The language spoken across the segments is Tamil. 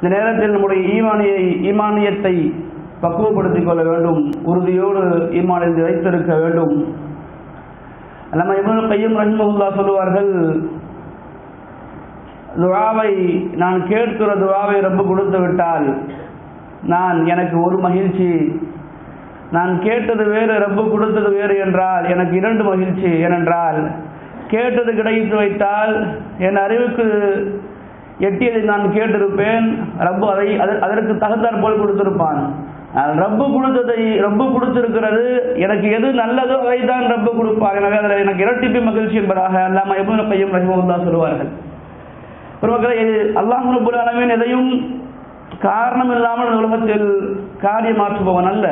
இந்த நேரத்தில் நம்முடைய ஈமானியை ஈமானியத்தை பக்குவப்படுத்திக் கொள்ள வேண்டும் உறுதியோடு ஈமானில் வைத்திருக்க வேண்டும் நம்ம இப்னு கையும் ரஹிமஹுல்லா சொல்லுவார்கள் துவாவை நான் கேட்கிற துவாவை ரொம்ப கொடுத்து விட்டால் நான் எனக்கு ஒரு மகிழ்ச்சி நான் கேட்டது வேறு ரப்பு கொடுத்தது வேறு என்றால் எனக்கு இரண்டு மகிழ்ச்சி ஏனென்றால் கேட்டது கிடைத்து வைத்தால் என் அறிவுக்கு எட்டியதை நான் கேட்டிருப்பேன் ரப்பு அதை அது- அதற்கு தகுந்தாற் போல் கொடுத்திருப்பான் ஆனால் ரப்பு கொடுத்ததை ரப்பு கொடுத்திருக்கிறது எனக்கு எது நல்லதோ அதை தான் ரப்பு கொடுப்பார் எனவே அதில் எனக்கு இரட்டிப்பு மகிழ்ச்சி என்பதாக அல்லாம எபுன பையம் ரஹிமகுல்லா சொல்லுவார்கள் பெருமக்களே அல்லாஹ் ரபுல் ஆலமீன் எதையும் காரணம் இல்லாமல் இந்த உலகத்தில் காரியமாற்றுபவன் அல்ல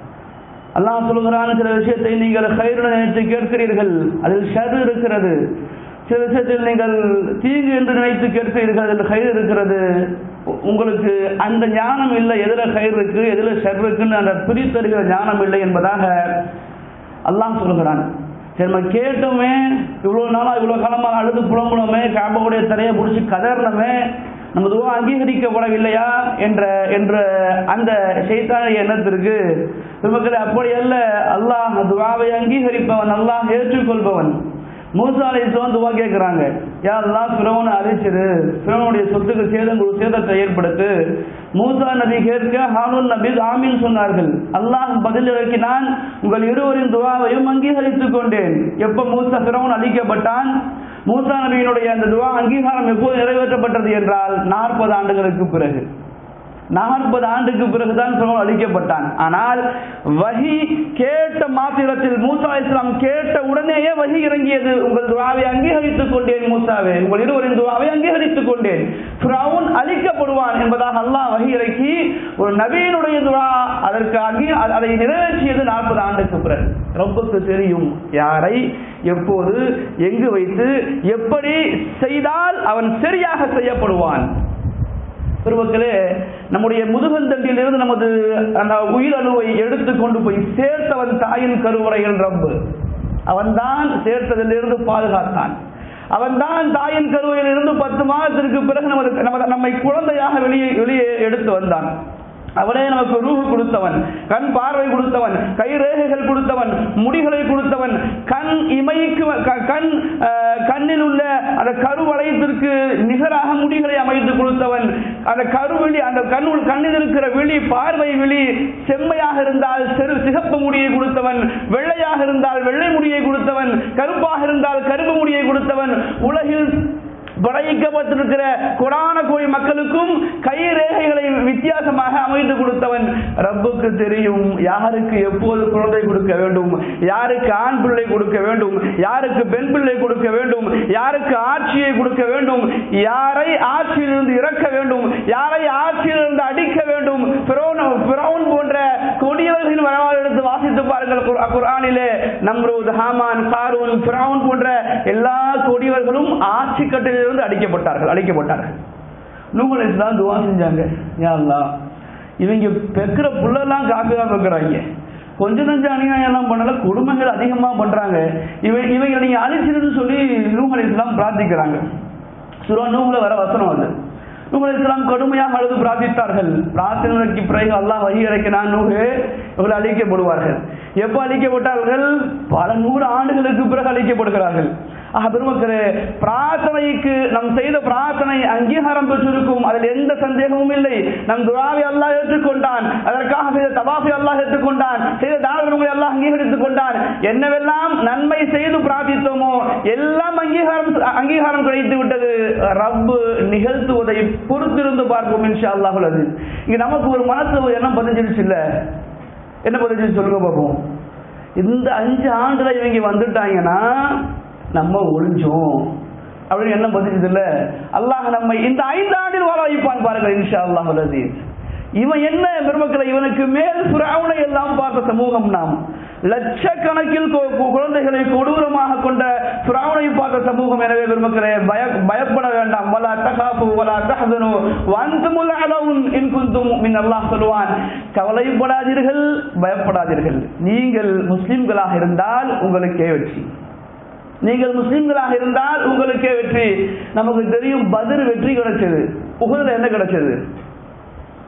அல்லாஹ் சொல்கிறான் சில விஷயத்தை நீங்கள் கயிறு நினைத்து கேட்கிறீர்கள் அதில் ஷர் இருக்கிறது சில விஷயத்தில் நீங்கள் தீங்கு என்று நினைத்து கேட்கிறீர்கள் அதில் கயிறு இருக்கிறது உ- உங்களுக்கு அந்த ஞானம் இல்லை எதுல கயிறு இருக்கு எதுல ஷர் இருக்குன்னு அந்த பிரித்தறிகிற ஞானம் இல்லை என்பதாக அல்லாஹ் சொல்கிறான் சரி நம்ம கேட்டோமே இவ்வளோ நாளாக இவ்வளோ காலமாக அழுது புலம்புனோமே காபாவுடைய தரையை பிடிச்சி கதறினோமே நம்ம துவா அங்கீகரிக்கப்படவில்லையா என்ற என்ற அந்த செய்தான எண்ணத்திற்கு நமக்கு அப்படி அல்ல அல்லாஹ் துவாவை அங்கீகரிப்பவன் அல்லாஹ் ஏற்றுக்கொள்பவன் மூசா அலிஸ்லாம் துவா கேட்குறாங்க யா அல்லாஹ் ஃபிரௌனை அழிச்சிரு ஃபிரௌனுடைய சொத்துக்கு சேதம் கொடு- சேதத்தை ஏற்படுத்து மூசா நபி கேட்க ஹானூன் நபி ஆமீன் சொன்னார்கள் அல்லாஹ் பதில் இறக்கினான் உங்கள் இருவரின் துவாவையும் அங்கீகரித்துக் கொண்டேன் எப்ப மூசா ஃபிரௌன் அழிக்கப்பட்டான் மூசா நபியினுடைய அந்த துவா அங்கீகாரம் எப்போது நிறைவேற்றப்பட்டது என்றால் நாற்பது ஆண்டுகளுக்கு பிறகு நாற்பது ஆண்டுக்கு பிறகுதான் ஃபிரௌன் அழிக்கப்பட்டான் ஆனால் வஹி கேட்ட மாத்திரத்தில் மூசா இஸ்லாம் கேட்ட உடனேயே வஹி இறங்கியது உங்கள் துவாவை அங்கீகரித்துக் கொண்டேன் மூசாவே உங்கள் இருவரின் துவாவை அங்கீகரித்துக் கொண்டேன் ஃபிரௌன் அழிக்கப்படுவான் என்பதாக அல்லாஹ் வஹி இறக்கி ஒரு நபியினுடைய துவா அதற்கு அங்கீ அதை நிறைவேற்றியது நாற்பது ஆண்டுக்கு பிறகு ரப்புக்கு தெரியும் யாரை எப்போது எங்கு வைத்து எப்படி செய்தால் அவன் சரியாக செய்யப்படுவான் பெருமக்களே நம்முடைய முதுகந்தண்டில் இருந்து நமது அந்த உயிரணுவை எடுத்து கொண்டு போய் சேர்த்தவன் தாயின் கருவறையில் ரப்பு அவன்தான் சேர்த்ததிலிருந்து பாதுகாத்தான் அவன்தான் தாயின் கருவையில் இருந்து பத்து மாதத்திற்கு பிறகு நமது நமது நம்மை குழந்தையாக வெளியே வெளியே எடுத்து வந்தான் அவனே நமக்கு ரூஹு கொடுத்தவன் கண் பார்வை கொடுத்தவன் கை ரேகைகள் கொடுத்தவன் முடிகளை கொடுத்தவன் கண் இமைக்கு க- கண் அஹ், கண்ணில் உள்ள அந்த கருவளையத்திற்கு நிகராக முடிகளை அமைத்து கொடுத்தவன் அந்த கருவிழி அந்த கண் கண்ணில் இருக்கிற விழி பார்வை விழி செம்மையாக இருந்தால் செரு சிகப்பு முடியை கொடுத்தவன் வெள்ளையாக இருந்தால் வெள்ளை முடியை கொடுத்தவன் கருப்பாக இருந்தால் கருப்பு முடியை கொடுத்தவன் உலகில் படைக்கப்பட்டிருக்கிற கொடான கோடி மக்களுக்கும் கை ரேகைகளை வித்தியாசமாக அமைத்து கொடுத்தவன் ரப்புக்கு தெரியும் யாருக்கு எப்போது குழந்தை கொடுக்க வேண்டும் யாருக்கு ஆண் பிள்ளை கொடுக்க வேண்டும் யாருக்கு பெண் பிள்ளை கொடுக்க வேண்டும் யாருக்கு ஆட்சியை கொடுக்க வேண்டும் யாரை ஆட்சியிலிருந்து இறக்க வேண்டும் யாரை ஆட்சியிலிருந்து அடிக்க வேண்டும் பிறௌன் பிறௌன் போன்ற கொடியவர்களின் வரலாறு எடுத்து வாசித்து பாருங்கள் குர்- குர்ஆனிலே நம்ரூத் ஹாமான் காரூன் பிறௌன் போன்ற எல்லா கொடியவர்களும் ஆட்சி கட்டிலிருந்து அடிக்கப்பட்டார்கள் அழிக்கப்பட்டார்கள் நூகல் இஸ்லாம் துவா செஞ்சாங்க யா அல்லாஹ் இவங்க பெக்கிற புல்லெல்லாம் காப்பி தான் பெக்குறாங்க கொஞ்ச நஞ்ச அநியாயம் எல்லாம் பண்ணல கொடுமைகள் அதிகமா பண்றாங்க இவன் இவங்க நீங்க அழிச்சிருன்னு சொல்லி நூகல் இஸ்லாம் பிரார்த்திக்கிறாங்க சுரா நூகுல வர வசனம் அது நூகுல் இஸ்லாம் கடுமையாக அழுது பிரார்த்தித்தார்கள் பிரார்த்தனைக்கு பிறகு அல்லாஹ் வழி இறக்கினான் நூகு இவர்கள் அழிக்கப்படுவார்கள் எப்ப அழிக்கப்பட்டார்கள் பல நூறு ஆண்டுகளுக்கு பிறகு அழிக்கப்படுகிறார்கள் ஆக பெருமக்களே பிரார்த்தனைக்கு நம் செய்த பிரார்த்தனை அங்கீகாரம் பெற்றிருக்கும் அதில் எந்த சந்தேகமும் இல்லை நம் துராவை அல்லாஹ் ஏற்றுக்கொண்டான் அதற்காக செய்த தவாஃபை அல்லாஹ் ஏற்றுக்கொண்டான் செய்த தான தர்மங்களை அல்லாஹ் அங்கீகரித்துக் கொண்டான் என்னவெல்லாம் நன்மை செய்து பிரார்த்தித்தோமோ எல்லாம் அங்கீகாரம் அங்கீகாரம் கிடைத்து விட்டது ரப்பு நிகழ்த்துவதை பொறுத்திருந்து பார்ப்போம் இன்ஷா அல்லாஹ் உள்ளது இங்க நமக்கு ஒரு மனசு என்ன பதிஞ்சிருச்சு இல்ல என்ன பதிஞ்சிருச்சு சொல்லுங்க பார்ப்போம் இந்த அஞ்சு ஆண்டுல இவங்க வந்துட்டாங்கன்னா நம்ம ஒளிஞ்சோம் அப்படின்னு என்ன பதிஞ்சது இல்ல அல்லாஹ் நம்மை இந்த ஐந்து ஆண்டில் வாழ வைப்பான் பாருங்கள் இன்ஷா அல்லாஹ் அலீஸ் இவன் என்ன பெருமக்களை இவனுக்கு மேல் புறாவுனை எல்லாம் பார்த்த சமூகம் நாம் லட்சக்கணக்கில் கு- கு- குழந்தைகளை கொடூரமாக கொண்ட புறாவுனை பார்த்த சமூகம் எனவே பெருமக்களே பய பயப்பட வேண்டாம் வலா தகாபு வலா தஹதனு வந்தமுல் அலவுன் இன் குந்தும் மின் அல்லாஹ் சொல்லுவான் கவலைப்படாதீர்கள் பயப்படாதீர்கள் நீங்கள் முஸ்லிம்களாக இருந்தால் உங்களுக்கே வெற்றி நீங்கள் முஸ்லிம்களாக இருந்தால் உங்களுக்கே வெற்றி நமக்கு தெரியும் பதிர் வெற்றி கிடைச்சது உகதுல என்ன கிடைச்சது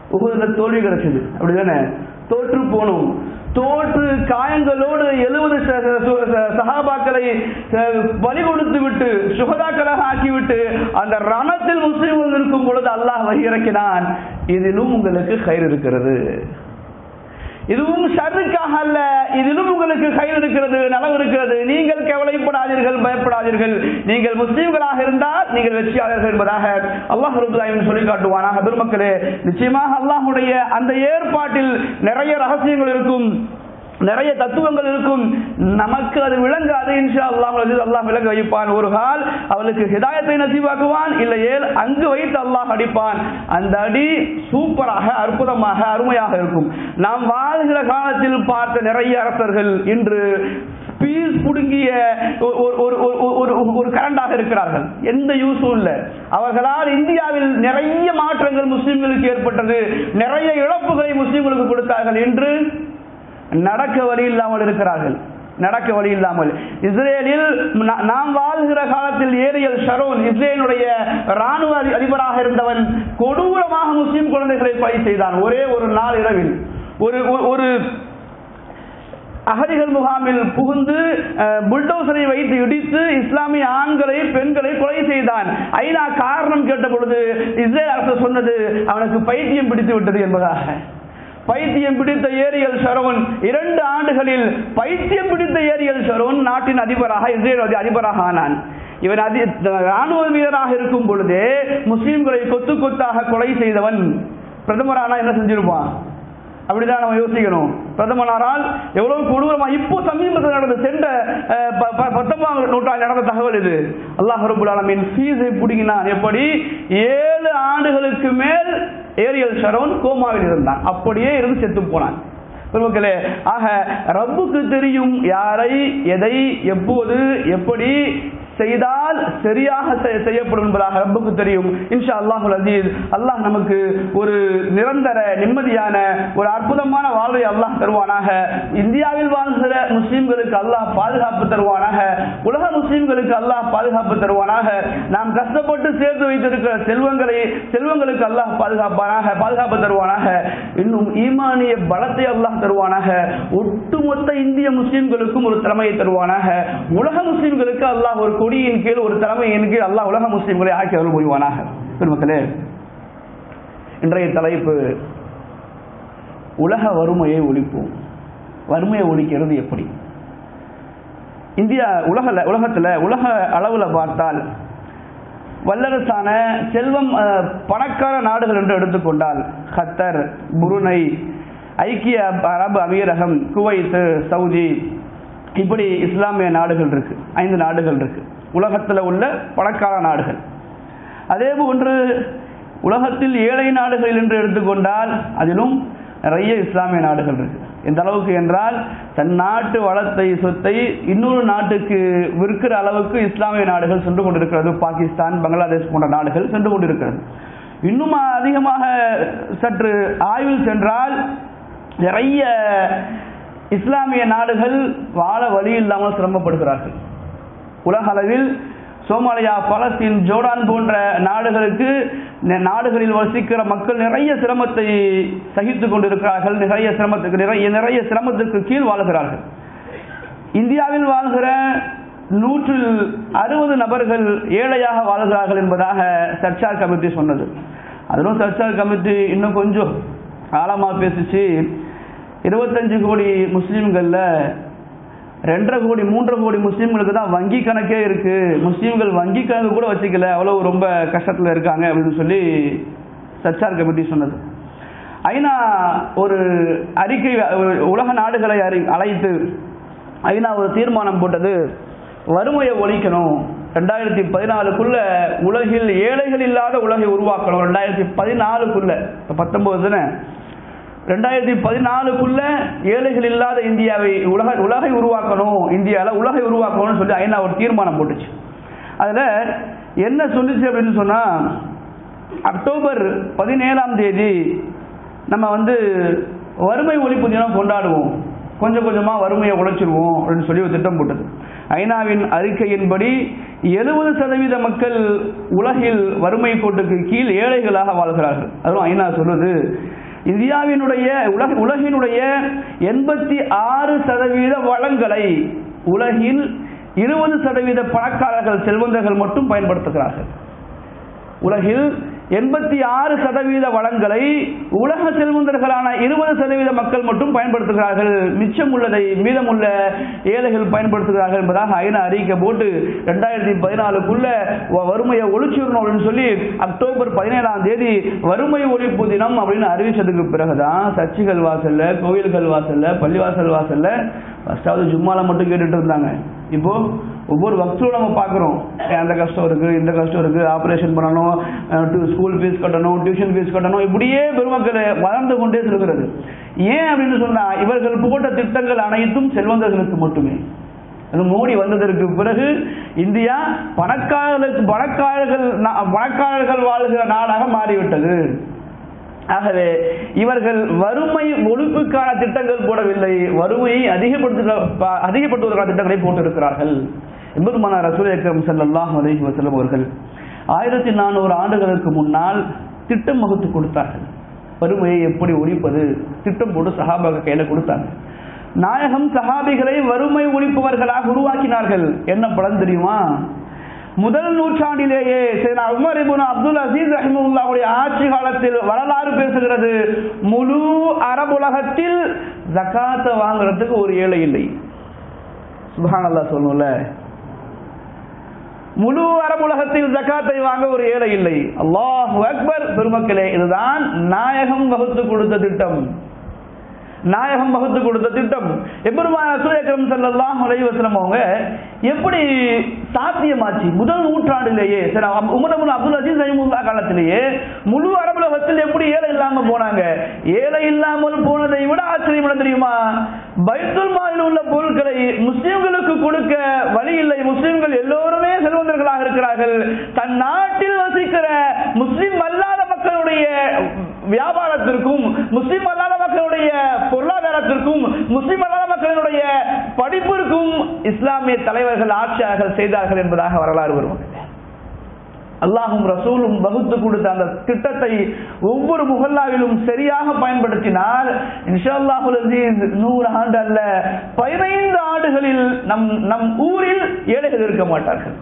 உகுதுல தோல்வி கிடைச்சது அப்படிதானே தோற்று போனோம் தோற்று காயங்களோடு எழுபது சகாபாக்களை பலி கொடுத்து விட்டு சுகதாக்களாக ஆக்கிவிட்டு அந்த ரணத்தில் முஸ்லிம்கள் இருக்கும் பொழுது அல்லாஹ் வழி இறக்கினான் இதிலும் உங்களுக்கு கயிறு இருக்கிறது இதுவும் ஷர்ருக்காக அல்ல இதிலும் உங்களுக்கு கையில் இருக்கிறது நலவு இருக்கிறது நீங்கள் கவலைப்படாதீர்கள் பயப்படாதீர்கள் நீங்கள் முஸ்லீம்களாக இருந்தால் நீங்கள் வெற்றியாளர்கள் என்பதாக அல்லாஹ் ரபுல்லாயும் சொல்லி காட்டுவானாக பெருமக்களே நிச்சயமாக அல்லாஹுடைய அந்த ஏற்பாட்டில் நிறைய ரகசியங்கள் இருக்கும் நிறைய தத்துவங்கள் இருக்கும் நமக்கு அது விளங்காது இன்ஷா அல்லாஹ் அல்லாஹ் விளங்க வைப்பான் ஒரு கால் அவளுக்கு ஹிதாயத்தை நசீவாக்குவான் இல்லையேல் அங்கு வைத்து அல்லாஹ் அடிப்பான் அந்த அடி சூப்பராக அற்புதமாக அருமையாக இருக்கும் நாம் வாழ்கிற காலத்தில் பார்த்த நிறைய அரசர்கள் இன்று பீஸ் புடுங்கிய ஒரு கரண்டாக இருக்கிறார்கள் எந்த யூஸும் இல்லை அவர்களால் இந்தியாவில் நிறைய மாற்றங்கள் முஸ்லிம்களுக்கு ஏற்பட்டது நிறைய இழப்புகளை முஸ்லிம்களுக்கு கொடுத்தார்கள் என்று நடக்க வழி இல்லாமல் இருக்கிறார்கள் நடக்க வழி இல்லாமல் இஸ்ரேலில் நாம் வாழ்கிற காலத்தில் ஏரியல் ஷரோன் இஸ்ரேலுடைய ராணுவ அதிபராக இருந்தவன் கொடூரமாக முஸ்லிம் குழந்தைகளை கொலை செய்தான் ஒரே ஒரு நாள் இரவில் ஒரு ஒரு அகதிகள் முகாமில் புகுந்து புல்டோசரை வைத்து இடித்து இஸ்லாமிய ஆண்களை பெண்களை கொலை செய்தான் ஐநா காரணம் கேட்ட பொழுது இஸ்ரேல் அரசு சொன்னது அவனுக்கு பைத்தியம் பிடித்து விட்டது என்பதாக பைத்தியம் பிடித்த ஏரியல் ஷரோன் இரண்டு ஆண்டுகளில் பைத்தியம் பிடித்த ஏரியல் ஷரோன் நாட்டின் அதிபராக இஸ்ரேல் அதிபராக ஆனான் இவன் அதி ராணுவ வீரராக இருக்கும் பொழுதே முஸ்லிம்களை கொத்து கொத்தாக கொலை செய்தவன் பிரதமரானா என்ன செஞ்சிருப்பான் அப்படிதான் நம்ம யோசிக்கணும் பிரதமரால் எவ்வளவு கொடூரமா இப்போ சமீபத்தில் நடந்த சென்ற பத்தொன்பதாம் நூற்றாண்டு நடந்த தகவல் இது அல்லாஹ் ரபுல் ஆலமின் ஃபீஸை பிடிங்கினான் எப்படி ஏழு ஆண்டுகளுக்கு மேல் ஏரியல் ஷரோன் கோமாவில் இருந்தான் அப்படியே இருந்து செத்து போனான் பெருமக்களே ஆக ரப்புக்கு தெரியும் யாரை எதை எப்போது எப்படி செய்தால் சரியாக செய்யப்படும் என்பதாக ரப்புக்கு தெரியும் இன்ஷா அல்லாஹுல் அஜீஸ் அல்லாஹ் நமக்கு ஒரு நிரந்தர நிம்மதியான ஒரு அற்புதமான வாழ்வை அல்லாஹ் தருவானாக இந்தியாவில் வாழ்கிற முஸ்லிம்களுக்கு அல்லாஹ் பாதுகாப்பு தருவானாக உலக முஸ்லிம்களுக்கு அல்லாஹ் பாதுகாப்பு தருவானாக நாம் கஷ்டப்பட்டு சேர்த்து வைத்திருக்கிற செல்வங்களை செல்வங்களுக்கு அல்லாஹ் பாதுகாப்பானாக பாதுகாப்பு தருவானாக இன்னும் ஈமானிய பலத்தை அல்லாஹ் தருவானாக ஒட்டுமொத்த இந்திய முஸ்லிம்களுக்கும் ஒரு தலைமையை தருவானாக உலக முஸ்லிம்களுக்கு அல்லாஹ் ஒரு கொடியின் கீழ் ஒரு தலைமையின் கீழ் அல்லாஹ் உலக முஸ்லிம்களை ஆக்கி அருள் புரிவானாக பெருமக்களே இன்றைய தலைப்பு உலக வறுமையை ஒழிப்போம் வறுமையை ஒழிக்கிறது எப்படி இந்தியா உலக உலகத்தில் உலக அளவில் பார்த்தால் வல்லரசான செல்வம் பணக்கார நாடுகள் என்று எடுத்துக்கொண்டால் கத்தர் புருனை ஐக்கிய அரபு அமீரகம் குவைத்து சவுதி இப்படி இஸ்லாமிய நாடுகள் இருக்கு ஐந்து நாடுகள் இருக்கு உலகத்தில் உள்ள பணக்கார நாடுகள் அதே போன்று உலகத்தில் ஏழை நாடுகள் என்று எடுத்துக்கொண்டால் அதிலும் நிறைய இஸ்லாமிய நாடுகள் இருக்கு எந்த அளவுக்கு என்றால் தன் நாட்டு வளத்தை சொத்தை இன்னொரு நாட்டுக்கு விற்கிற அளவுக்கு இஸ்லாமிய நாடுகள் சென்று கொண்டிருக்கிறது பாகிஸ்தான் பங்களாதேஷ் போன்ற நாடுகள் சென்று கொண்டிருக்கிறது இன்னும் அதிகமாக சற்று ஆய்வில் சென்றால் நிறைய இஸ்லாமிய நாடுகள் வாழ வழி இல்லாமல் சிரமப்படுகிறார்கள் உலக அளவில் சோமாலியா பலஸ்தீன் ஜோர்டான் போன்ற நாடுகளுக்கு நாடுகளில் வசிக்கிற மக்கள் நிறைய சிரமத்தை சகித்துக் கொண்டிருக்கிறார்கள் நிறைய சிரமத்துக்கு நிறைய நிறைய சிரமத்துக்கு கீழ் வாழ்கிறார்கள் இந்தியாவில் வாழ்கிற நூற்றில் அறுபது நபர்கள் ஏழையாக வாழ்கிறார்கள் என்பதாக சர்ச்சார் கமிட்டி சொன்னது அதிலும் சர்ச்சார் கமிட்டி இன்னும் கொஞ்சம் ஆழமாக பேசிச்சு இருபத்தஞ்சு கோடி முஸ்லீம்களில் ரெண்டரை கோடி மூன்றரை கோடி முஸ்லீம்களுக்கு தான் வங்கி கணக்கே இருக்கு முஸ்லீம்கள் வங்கி கணக்கு கூட வச்சுக்கல அவ்வளோ ரொம்ப கஷ்டத்தில் இருக்காங்க அப்படின்னு சொல்லி சச்சார் கமிட்டி சொன்னது ஐநா ஒரு அறிக்கை உலக நாடுகளை அறி அழைத்து ஐநா ஒரு தீர்மானம் போட்டது வறுமையை ஒழிக்கணும் ரெண்டாயிரத்தி பதினாலுக்குள்ள உலகில் ஏழைகள் இல்லாத உலகை உருவாக்கணும் ரெண்டாயிரத்தி பதினாலுக்குள்ள இப்போ பத்தொன்பது தானே ரெண்டாயிரத்தி பதினாலுக்குள்ள ஏழைகள் இல்லாத இந்தியாவை உலக உலகை உருவாக்கணும் இந்தியாவில் உலகை உருவாக்கணும்னு சொல்லி ஐநா ஒரு தீர்மானம் போட்டுச்சு அதில் என்ன சொல்லிச்சு அப்படின்னு சொன்னால் அக்டோபர் பதினேழாம் தேதி நம்ம வந்து வறுமை ஒழிப்பு தினம் கொண்டாடுவோம் கொஞ்சம் கொஞ்சமாக வறுமையை உழைச்சிருவோம் அப்படின்னு சொல்லி ஒரு திட்டம் போட்டது ஐநாவின் அறிக்கையின்படி எழுபது சதவீத மக்கள் உலகில் வறுமை கோட்டுக்கு கீழ் ஏழைகளாக வாழ்கிறார்கள் அதுவும் ஐநா சொல்லுது இந்தியாவினுடைய உலக உலகினுடைய எண்பத்தி ஆறு சதவீத வளங்களை உலகில் இருபது சதவீத பணக்காரர்கள் செல்வந்தர்கள் மட்டும் பயன்படுத்துகிறார்கள் உலகில் எண்பத்தி ஆறு சதவீத வளங்களை உலக செல்வந்தர்களான இருபது சதவீத மக்கள் மட்டும் பயன்படுத்துகிறார்கள் மிச்சம் உள்ளதை மீதமுள்ள ஏழைகள் பயன்படுத்துகிறார்கள் என்பதாக ஐநா அறிக்கை போட்டு ரெண்டாயிரத்தி பதினாலுக்குள்ள வ- வறுமையை ஒழிச்சிடணும் அப்படின்னு சொல்லி அக்டோபர் பதினேழாம் தேதி வறுமை ஒழிப்பு தினம் அப்படின்னு அறிவிச்சதுக்கு பிறகுதான் சர்ச்சுகள் வாசல்ல கோயில்கள் வாசல்ல பள்ளிவாசல் வாசல்ல ஃபர்ஸ்டாவது ஜும்மால மட்டும் கேட்டுட்டு இருந்தாங்க இப்போ ஒவ்வொரு வக்தும் நம்ம பார்க்குறோம் அந்த கஷ்டம் இருக்கு இந்த கஷ்டம் இருக்கு ஆப்ரேஷன் பண்ணணும் ஸ்கூல் ஃபீஸ் கட்டணும் டியூஷன் ஃபீஸ் கட்டணும் இப்படியே பெருமக்கள் வளர்ந்து கொண்டே இருக்கிறது ஏன் அப்படின்னு சொன்னா இவர்கள் போட்ட திட்டங்கள் அனைத்தும் செல்வந்தர்களுக்கு மட்டுமே அது மோடி வந்ததற்கு பிறகு இந்தியா பணக்காரர்களுக்கு பணக்காரர்கள் நா- பணக்காரர்கள் வாழ்கிற நாடாக மாறிவிட்டது ஆகவே இவர்கள் வறுமை ஒழிப்புக்கான திட்டங்கள் போடவில்லை வறுமையை அதிகப்படுத்த அதிகப்படுத்துவதற்கான திட்டங்களை போட்டிருக்கிறார்கள் எம்பெருமான ரசூல் அக்ரம் ஸல்லல்லாஹு அலைஹி வஸல்லம் அவர்கள் ஆயிரத்தி நானூறு ஆண்டுகளுக்கு முன்னால் திட்டம் வகுத்து கொடுத்தார்கள் வறுமையை எப்படி ஒழிப்பது திட்டம் போட்டு சஹாபாக கையில கொடுத்தாங்க நாயகம் சஹாபிகளை வறுமை ஒழிப்பவர்களாக உருவாக்கினார்கள் என்ன பலன் தெரியுமா முதல் நூற்றாண்டிலேயே Sayyiduna Umar ibn Abdul Aziz ரஹிமுல்லாவுடைய ஆட்சி காலத்தில் வரலாறு பேசுகிறது முழு அரபுலகத்தில் ஜகாத்தை வாங்குறதுக்கு ஒரு ஏழை இல்லை சுபஹானல்லாஹ் சொல்லணும்ல முழு அரபுலகத்தில் ஜகாத்தை வாங்க ஒரு ஏழை இல்லை அல்லாஹ் அக்பர் பெருமக்களே இதுதான் நாயகம் வகுத்து கொடுத்த திட்டம் நாயகம் வகுத்து கொடுத்த திட்டம் எம்பெருமான சூரியக்கிரம் செல்லலாம் வசலம் அவங்க எப்படி சாத்தியமாச்சு முதல் நூற்றாண்டிலேயே சரி உமரபுல் அப்துல் அஜீஸ் ரஹிமுல்லா காலத்திலேயே முழு அரபுலகத்தில் எப்படி ஏழை இல்லாம போனாங்க ஏழை இல்லாமல் போனதை விட ஆச்சரியம் என்ன தெரியுமா பைத்துல் மாலில் உள்ள பொருட்களை முஸ்லிம்களுக்கு கொடுக்க வழி இல்லை முஸ்லிம்கள் எல்லோருமே செல்வந்தர்களாக இருக்கிறார்கள் தன் நாட்டில் வசிக்கிற முஸ்லிம் அல்லாத மக்களுடைய வியாபாரத்திற்கும் முஸ்லிம் அல்லாத மக்களுடைய பொருளாதாரத்திற்கும் முஸ்லிம் அல்லாத மக்களுடைய படிப்பிற்கும் இஸ்லாமிய தலைவர்கள் ஆட்சியாளர்கள் செய்தார்கள் என்பதாக வரலாறு வரும் அல்லாஹும் ரசூலும் வகுத்து கொடுத்த அந்த திட்டத்தை ஒவ்வொரு முகல்லாவிலும் சரியாக பயன்படுத்தினால் இன்ஷால்லாஹுல் அசீஸ் நூறு ஆண்டு அல்ல பதினைந்து ஆண்டுகளில் நம் நம் ஊரில் ஏழைகள் இருக்க மாட்டார்கள்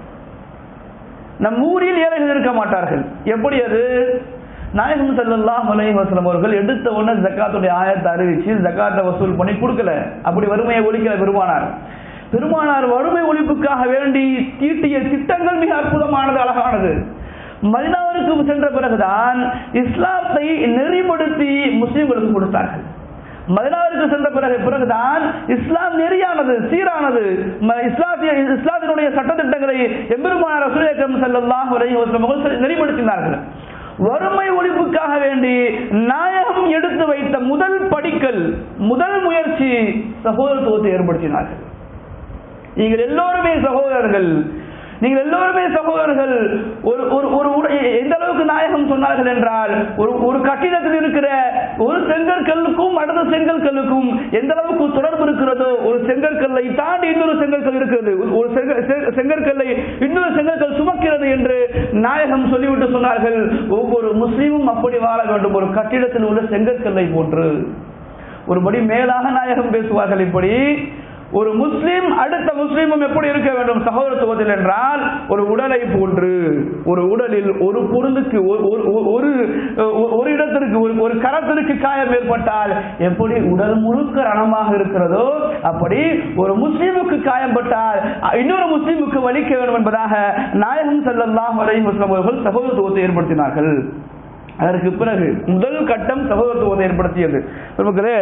நம் ஊரில் ஏழைகள் இருக்க மாட்டார்கள் எப்படி அது நாயகம் ஸல்லல்லாஹு அலைஹி வஸல்லம் அவர்கள் எடுத்த உடனே ஜக்காத்துடைய ஆயத்தை அறிவிச்சு ஜக்காத்தை வசூல் பண்ணி கொடுக்கல அப்படி வறுமையை ஒழிக்கல பெருமானார் பெருமானார் வறுமை ஒழிப்புக்காக வேண்டி தீட்டிய திட்டங்கள் மிக அற்புதமானது அழகானது மதினாவிற்கு சென்ற பிறகுதான் இஸ்லாத்தை நெறிப்படுத்தி முஸ்லிம்களுக்கு கொடுத்தார்கள் மதினாவிற்கு சென்ற பிறகு பிறகுதான் இஸ்லாம் நெறியானது சீரானது ம- இஸ்லாத்திய இஸ்லாத்தினுடைய சட்டத்திட்டங்களை எம்பெருமான ரசூலேக்கம் செல்லல்லாம் நெறிப்படுத்தினார்கள் வறுமை ஒழிப்புக்காக வேண்டி நாயகம் எடுத்து வைத்த முதல் படிக்கல் முதல் முயற்சி சகோதரத்துவத்தை ஏற்படுத்தினார்கள் நீங்கள் எல்லோருமே சகோதரர்கள் நீங்கள் எல்லோருமே சகோதரர்கள் ஒரு ஒரு ஒரு உடை- எந்த அளவுக்கு நாயகம் சொன்னார்கள் என்றால் ஒரு ஒரு கட்டிடத்தில் இருக்கிற ஒரு செங்கற்கல்லுக்கும் அடுத்த செங்கற்கல்லுக்கும் எந்த அளவுக்கு தொடர்பு இருக்கிறதோ ஒரு செங்கற்கல்லை தாண்டி இன்னொரு செங்கற்கல் இருக்கிறது ஒரு- ஒரு செங்க- செ- செங்கற்கல்லை இன்னொரு செங்கற்கல் சுமக்கிறது என்று நாயகம் சொல்லிவிட்டு சொன்னார்கள் ஒவ்வொரு முஸ்லீமும் அப்படி வாழ வேண்டும் ஒரு கட்டிடத்தில் உள்ள செங்கற்கல்லை போன்று ஒருபடி மேலாக நாயகம் பேசுவார்கள் இப்படி ஒரு முஸ்லிம் அடுத்த முஸ்லிமும் எப்படி இருக்க வேண்டும் சகோதரத்துவத்தில் என்றால் ஒரு உடலை போன்று ஒரு உடலில் ஒரு பொருளுக்கு ஒரு- ஒரு- ஒரு ஒரு இடத்திற்கு ஒரு ஒரு கரத்திற்கு காயம் ஏற்பட்டால் எப்படி உடல் முழுக்க ரணமாக இருக்கிறதோ அப்படி ஒரு முஸ்லிமுக்கு காயம்பட்டால் இன்னொரு முஸ்லிமுக்கு வலிக்க வேண்டும் என்பதாக நாயகம் ஸல்லல்லாஹு அலைஹி வஸல்லம் அவர்கள் சகோதரத்துவத்தை ஏற்படுத்தினார்கள் அதற்கு பிறகு முதல் கட்டம் சகோதரத்துவத்தை ஏற்படுத்தியது நமக்கு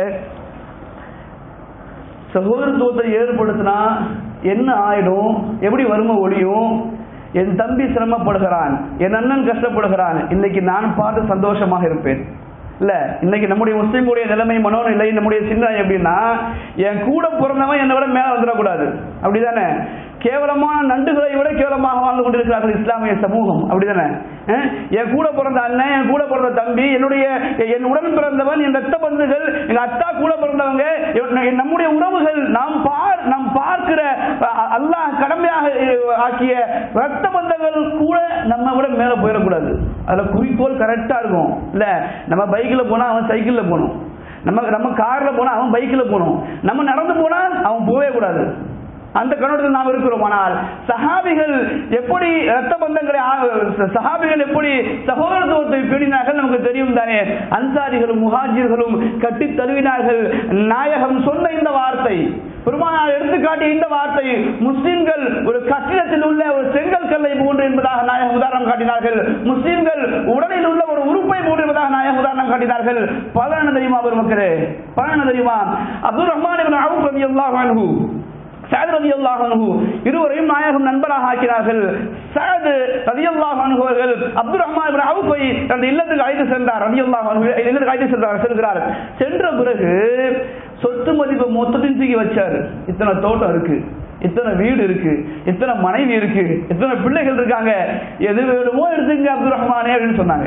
சகோதரத்துவத்தை ஏற்படுத்தினா என்ன ஆயிடும் எப்படி வறுமை ஒழியும் என் தம்பி சிரமப்படுகிறான் என் அண்ணன் கஷ்டப்படுகிறான் இன்னைக்கு நான் பார்த்து சந்தோஷமாக இருப்பேன் இல்ல இன்னைக்கு நம்முடைய முஸ்லீமுடைய நிலைமை மனோநிலை நம்முடைய சிந்தனை எப்படின்னா என் கூட பிறந்தவன் என்னை விட மேல வந்துடக்கூடாது அப்படிதானே கேவலமான நண்டுகளை விட கேவலமாக வாழ்ந்து கொண்டிருக்கிறார்கள் இஸ்லாமிய சமூகம் அப்படிதானே அஹ்? என் கூட பிறந்த அண்ணன் என் கூட பிறந்த தம்பி என்னுடைய என் உடன் பிறந்தவன் என் ரத்த பந்துகள் எங்க அத்தா கூட பிறந்தவங்க என் நம்முடைய உறவுகள் நாம் பார் நாம் பார்க்கிற அ- அல்லாஹ் கடமையாக அஹ், ஆக்கிய ரத்த பந்தங்கள் கூட நம்ம விட மேல போயிடக்கூடாது அதுல குறிக்கோள் கரெக்டா இருக்கும் இல்ல நம்ம பைக்ல போனா அவன் சைக்கிள்ல போகணும் நம்ம நம்ம கார்ல போனா அவன் பைக்ல போகணும் நம்ம நடந்து போனா அவன் போகவே கூடாது அந்த கண்ணோட்டத்தில் நாம் இருக்கிறோம் ஆனால் சஹாபிகள் எப்படி ரத்த பந்தங்களை ஆ- சஹாபிகள் எப்படி சகோதரத்துவத்தை பேணினார்கள் நமக்கு தெரியும் தானே அன்சாரிகளும் முஹாஜிர்களும் கட்டி தழுவினார்கள் நாயகம் சொன்ன இந்த வார்த்தை பெருமானார் எடுத்துக்காட்டிய இந்த வார்த்தை முஸ்லிம்கள் ஒரு கட்டிடத்தில் உள்ள ஒரு செங்கல் கல்லை போன்று என்பதாக நாயகம் உதாரணம் காட்டினார்கள் முஸ்லிம்கள் உடலில் உள்ள ஒரு உறுப்பை போன்று என்பதாக நாயகம் உதாரணம் காட்டினார்கள் பலன தெரியுமா பெருமக்களே பலன தெரியுமா அப்துல் ரஹ்மான் இப்னு அவுஃப் ரலியல்லாஹு அன்ஹு சஅத் ரலியல்லாஹு அன்ஹு இருவரையும் நாயகம் நண்பராக ஆக்கினார்கள் சஅத் ரலியல்லாஹு அன்ஹு அவர்கள் அப்துல் ரஹ்மான் இப்னு அவுஃபை தனது இல்லத்துக்கு அழைத்து சென்றார் ரலியல்லாஹு அன்ஹு இல்லத்துக்கு அழைத்து சென்றார் செல்கிறார் சென்ற பிறகு சொத்து மதிப்பு மொத்தத்தையும் தூக்கி வச்சார் இத்தனை தோட்டம் இருக்கு இத்தனை வீடு இருக்கு இத்தனை மனைவி இருக்கு இத்தனை பிள்ளைகள் இருக்காங்க எது வேணுமோ எடுத்துங்க அப்துல் ரஹ்மானே அப்படின்னு சொன்னாங்க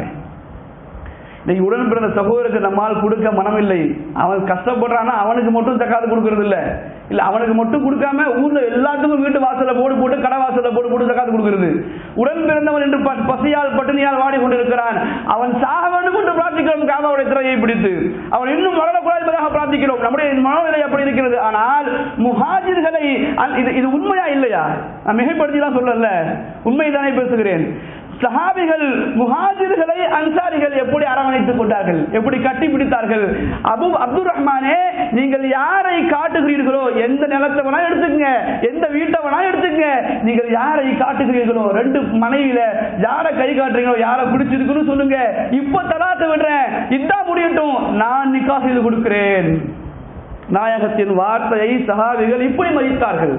இன்னைக்கு உடன் பிறந்த சகோதரருக்கு நம்மால் கொடுக்க மனமில்லை அவன் கஷ்டப்படுறான்னா அவனுக்கு மட்டும் தக்காது கொடுக்கறது இல்ல இல்ல அவனுக்கு மட்டும் கொடுக்காம ஊர்ல எல்லாத்துக்கும் வீட்டு வாசல்ல போடு போட்டு கடை வாசல்ல போடு போட்டு தக்காது கொடுக்கிறது உடன் பிறந்தவன் என்று ப- பசியால் பட்டினியால் வாடி கொண்டிருக்கிறான் அவன் சாக வேண்டும் என்று பிரார்த்திக்கிறோம் காபாவுடைய திரையை பிடித்து அவன் இன்னும் மரணக்கூடாது என்பதாக பிரார்த்திக்கிறோம் நம்முடைய மனநிலை அப்படி இருக்கிறது ஆனால் முஹாஜிர்களை அ- இது இது உண்மையா இல்லையா நான் மிகைப்படுத்தி தான் சொல்லல உண்மைதானே பேசுகிறேன் சஹாபிகள் முஹாஜிர்களை அன்சாரிகள் எப்படி அரவணைத்துக் கொண்டார்கள் எப்படி கட்டி பிடித்தார்கள் அபு அப்துல் ரஹ்மானே நீங்கள் யாரை காட்டுகிறீர்களோ எந்த நிலத்தை வேணா எடுத்துக்கங்க எந்த வீட்டை வேணா எடுத்துக்கங்க நீங்கள் யாரை காட்டுகிறீர்களோ ரெண்டு மனைவியில யாரை கை காட்டுறீங்களோ யாரை பிடிச்சிருக்குன்னு சொல்லுங்க இப்ப தலாத்து விடுறேன் இதான் முடியட்டும் நான் நிக்கா செய்து கொடுக்கிறேன் நாயகத்தின் வார்த்தையை சஹாபிகள் இப்படி மதித்தார்கள்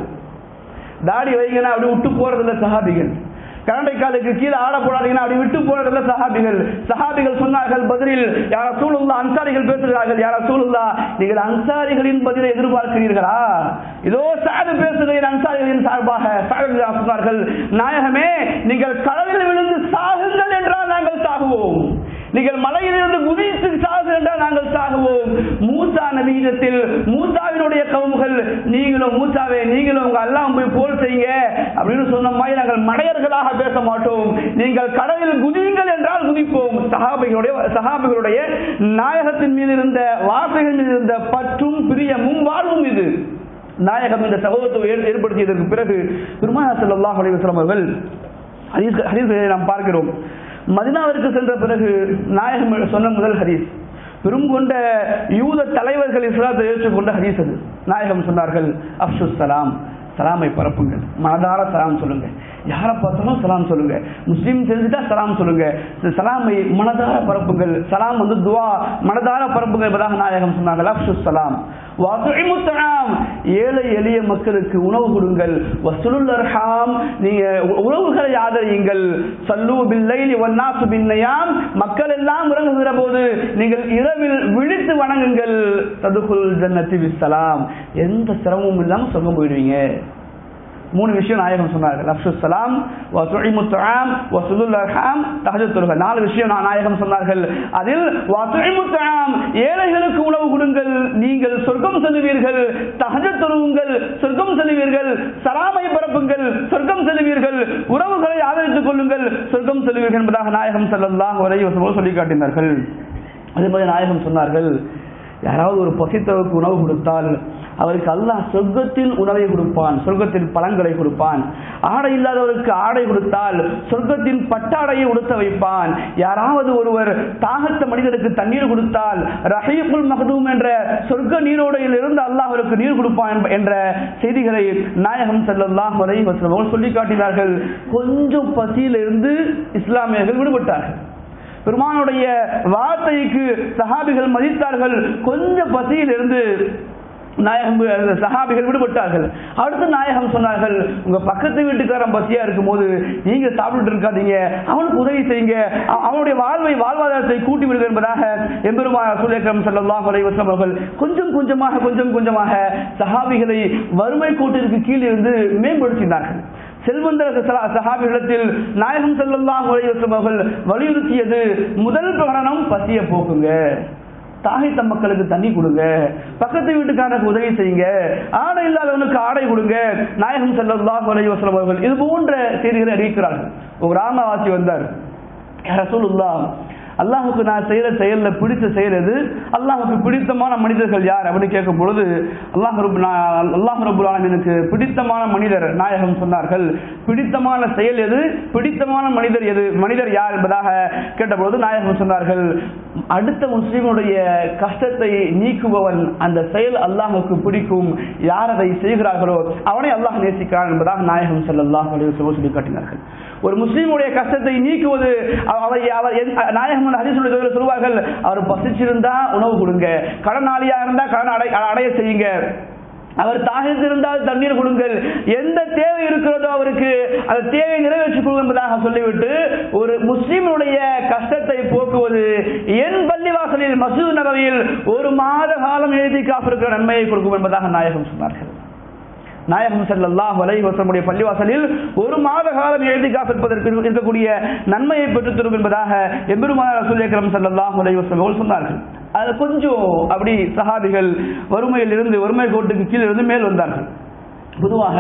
தாடி வைங்கன்னா அப்படி விட்டு போறதில்ல சஹாபிகள் கரண்டை காலுக்கு கீழே ஆட போடாதீங்கன்னா அப்படி விட்டு போறதில்ல சஹாபிகள் சஹாபிகள் சொன்னார்கள் பதிலில் யார சூழல்லா அன்சாரிகள் பேசுகிறார்கள் யார சூழல்லா நீங்கள் அன்சாரிகளின் பதிலை எதிர்பார்க்கிறீர்களா இதோ சாது பேசுகிறேன் அன்சாரிகளின் சார்பாக சாது சொன்னார்கள் நாயகமே நீங்கள் கடலில் விழுந்து சாகுங்கள் என்றால் நாங்கள் சாகுவோம் நீங்கள் மலையிலிருந்து குதித்து சாகு என்றால் நாங்கள் சாகுவோம் மூசா நவீனத்தில் மூசாவினுடைய கவுமுகள் நீங்களும் மூசாவே நீங்களும் உங்க அல்லாஹ் போய் போல் செய்யுங்க அப்படின்னு சொன்ன மாதிரி நாங்கள் மடையர்களாக பேச மாட்டோம் நீங்கள் கடலில் குதியுங்கள் என்றால் குதிப்போம் சஹாபிகளுடைய சஹாபிகளுடைய நாயகத்தின் மீது இருந்த வார்த்தைகள் மீது இருந்த பற்றும் பிரியமும் வாழ்வும் இது நாயகம் இந்த சகோதரத்தை ஏற்- ஏற்படுத்தியதற்கு பிறகு பெருமானா ஸல்லல்லாஹு அலைஹி வஸல்லம் அவர்கள் ஹதீஸ் ஹதீஸ்களை நாம் பார்க்கிறோம் மதினாவிற்கு சென்ற பிறகு நாயகம் சொன்ன முதல் ஹதீஸ் பெரும் கொண்ட யூத தலைவர்கள் இஸ்லாத்தை ஏற்றுக்கொண்ட ஹதீஸ் அது நாயகம் சொன்னார்கள் அப்சு சலாம் சலாமை பரப்புங்கள் மனதார சலாம் சொல்லுங்க யாரை பார்த்தாலும் சலாம் சொல்லுங்க முஸ்லீம் தெரிஞ்சுட்டா சலாம் சொல்லுங்க இந்த சலாமை மனதார பரப்புங்கள் சலாம் வந்து துவா மனதார பரப்புங்கள் என்பதாக நாயகம் சொன்னார்கள் அப்சு சலாம் வஅத்இமு தஆம் ஏழை எளிய மக்களுக்கு உணவு கொடுங்கள் வசுலுல் அர்ஹாம் நீங்க உ- உறவுகளை ஆதரியுங்கள் சல்லு பில்லைலி வன்னாசு பின்னயாம் மக்கள் எல்லாம் உறங்குகிற போது நீங்கள் இரவில் விழித்து வணங்குங்கள் ததுகுல் ஜன்னதி பிஸ்ஸலாம் எந்த சிரமமும் இல்லாம சொர்க்கம் போயிடுவீங்க மூணு விஷயம் நாயகம் சொன்னார்கள் அப்சு சலாம் வசுஇமு தஆம் வசுலுல் அர்ஹாம் தஹஜ்ஜுத் தொழுகை நாலு விஷயம் நா- நாயகம் சொன்னார்கள் அதில் வசுஇமு தஆம் ஏழைகளுக்கு உணவு கொடுங்கள் நீங்கள் சொர்க்கம் செல்லுவீர்கள் தஹஜ்ஜுத் தொழுவுங்கள் சொர்க்கம் செல்லுவீர்கள் சலாமை பரப்புங்கள் சொர்க்கம் செல்லுவீர்கள் உறவுகளை ஆதரித்துக் கொள்ளுங்கள் சொர்க்கம் செல்லுவீர்கள் என்பதாக நாயகம் ஸல்லல்லாஹு அலைஹி வஸல்லம் சொல்லி காட்டினார்கள் அதே மாதிரி நாயகம் சொன்னார்கள் யாராவது ஒரு பசித்தவருக்கு உணவு கொடுத்தால் அவருக்கு அல்லாஹ் சொர்க்கத்தில் உணவை கொடுப்பான் சொர்க்கத்தில் பழங்களை கொடுப்பான் ஆடை இல்லாதவருக்கு ஆடை கொடுத்தால் சொர்க்கத்தின் பட்டாடையை உடுத்த வைப்பான் யாராவது ஒருவர் தாகத்த மனிதருக்கு தண்ணீர் கொடுத்தால் ரஹீகுல் மஹதூம் என்ற சொர்க்க நீரோடையில் இருந்து அல்லாஹ் அவருக்கு நீர் கொடுப்பான் என்ப- என்ற செய்திகளை நாயகம் ஸல்லல்லாஹு அலைஹி வஸல்லம் அவர்கள் சொல்லி காட்டினார்கள் கொஞ்சம் பசியிலிருந்து இஸ்லாமியர்கள் விடுபட்டார்கள் பெருமானுடைய வார்த்தைக்கு சஹாபிகள் மதித்தார்கள் கொஞ்சம் பசியில் இருந்து நாயகம் அந்த சஹாபிகள் விடுபட்டார்கள் அடுத்து நாயகம் சொன்னார்கள் உங்க பக்கத்து வீட்டுக்காரன் பசியா இருக்கும் போது நீங்க சாப்பிட்டு இருக்காதீங்க அவனுக்கு உதவி செய்யுங்க அவ- அவனுடைய வாழ்வை வாழ்வாதாரத்தை கூட்டி விடுங்க என்பதாக எம்பெருமா சுலேக்கம் ஸல்லல்லாஹு அலைஹி வஸல்லம் அவர்கள் கொஞ்சம் கொஞ்சமாக கொஞ்சம் கொஞ்சமாக சஹாபிகளை வறுமை கோட்டிற்கு கீழ் இருந்து மேம்படுத்தினார்கள் செல்வந்தர் சஹா- சஹாபிகளிடத்தில் நாயகம் ஸல்லல்லாஹு அலைஹி வஸல்லம் அவர்கள் வலியுறுத்தியது முதல் பிரகடனம் பசிய போக்குங்க தாகித்த மக்களுக்கு தண்ணி கொடுங்க பக்கத்து வீட்டுக்காரருக்கு உதவி செய்யுங்க ஆடை இல்லாதவனுக்கு ஆடை கொடுங்க நாயகம் ஸல்லல்லாஹு அலைஹி வஸல்லம் அவர்கள் இது போன்ற செய்திகளை அறிவிக்கிறார்கள் ஒரு கிராமவாசி வந்தார் "யா ரசூலுல்லாஹ் அல்லாஹுக்கு நான் செய்யற செயல்ல பிடித்த செயல் எது அல்லாஹுக்கு பிடித்தமான மனிதர்கள் யார் அப்படின்னு கேட்கும் பொழுது அல்லாஹ் ரபு அல்லாஹ் ரபுல் ஆலமீனுக்கு பிடித்தமான மனிதர் நாயகம் சொன்னார்கள் பிடித்தமான செயல் எது பிடித்தமான மனிதர் எது மனிதர் யார் என்பதாக கேட்டபொழுது நாயகம் சொன்னார்கள் அடுத்த முஸ்லிமுடைய கஷ்டத்தை நீக்குபவன் அந்த செயல் அல்லாஹுக்கு பிடிக்கும் யார் அதை செய்கிறார்களோ அவனை அல்லாஹ் நேசிக்கிறான் என்பதாக நாயகம் ஸல்லல்லாஹு அலைஹி வஸல்லம் சொல்லி காட்டினார்கள் ஒரு முஸ்லிமுடைய கஷ்டத்தை நீக்குவது அவ- அவர் அவர் எந்த- நாயகம் ஹதீஸுடைய சொல்வார்கள் அவர் பசிச்சிருந்தா உணவு கொடுங்க கடனாளியா இருந்தா கடன் அடை அடைய செய்யுங்க அவர் தாகித்திருந்தால் தண்ணீர் கொடுங்கள் எந்த தேவை இருக்கிறதோ அவருக்கு அந்த தேவையை நிறைவேற்றிக் கொள்ளும் என்பதாக சொல்லிவிட்டு ஒரு முஸ்லிமுடைய கஷ்டத்தை போக்குவது என் பள்ளிவாசலில் மசூத் நபவியில் ஒரு மாத காலம் எழுதி காப்பிருக்கிற நன்மையை கொடுக்கும் என்பதாக நாயகம் சொன்னார்கள் நாயகம் ஸல்லல்லாஹு அலைஹி வஸல்லம் பள்ளிவாசலில் ஒரு மாத காலம் எழுதி காப்பிருப்பதற்கு இருக்கக்கூடிய நன்மையை பெற்றுத் தரும் என்பதாக எம்பெருமானார் ரசூல் அக்ரம் ஸல்லல்லாஹு அலைஹி வஸல்லம் அவர்கள் சொன்னார்கள் அது கொஞ்சம் அப்படி சஹாபிகள் வறுமையில் இருந்து வறுமை கோட்டுக்கு கீழே இருந்து மேல் வந்தார்கள் பொதுவாக